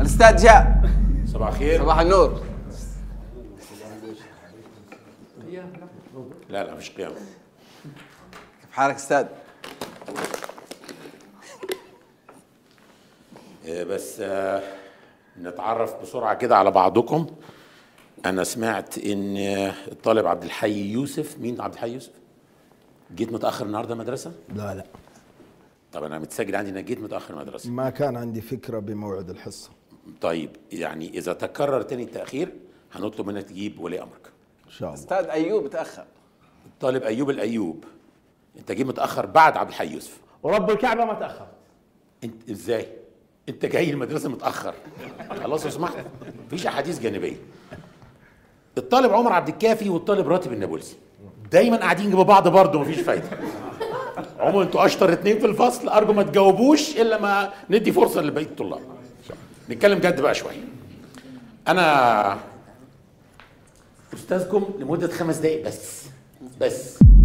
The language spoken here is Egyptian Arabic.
الاستاذ جاء صباح الخير صباح النور لا لا مش قيام كيف حالك استاذ آه، بس آه، نتعرف بسرعة كده على بعضكم أنا سمعت إن آه، الطالب عبد الحي يوسف مين عبد الحي يوسف؟ جيت متأخر النهاردة المدرسة؟ لا لا طب أنا متسجل عندي إنك جيت متأخر المدرسة ما كان عندي فكرة بموعد الحصة طيب يعني إذا تكرر تاني التأخير هنطلب منك تجيب ولي أمرك إن شاء الله استاذ ايوب تاخر الطالب أيوب الأيوب أنت جيت متأخر بعد عبد الحي يوسف ورب الكعبه ما تاخر انت ازاي؟ انت جاي المدرسه متاخر خلاص لو سمحت مفيش احاديث جانبيه الطالب عمر عبد الكافي والطالب راتب النابلسي دايما قاعدين جنب بعض برضه مفيش فايده عموما انتوا اشطر اتنين في الفصل ارجو ما تجاوبوش الا ما ندي فرصه لبقيه الطلاب نتكلم جد بقى شويه انا استاذكم لمده خمس دقايق بس بس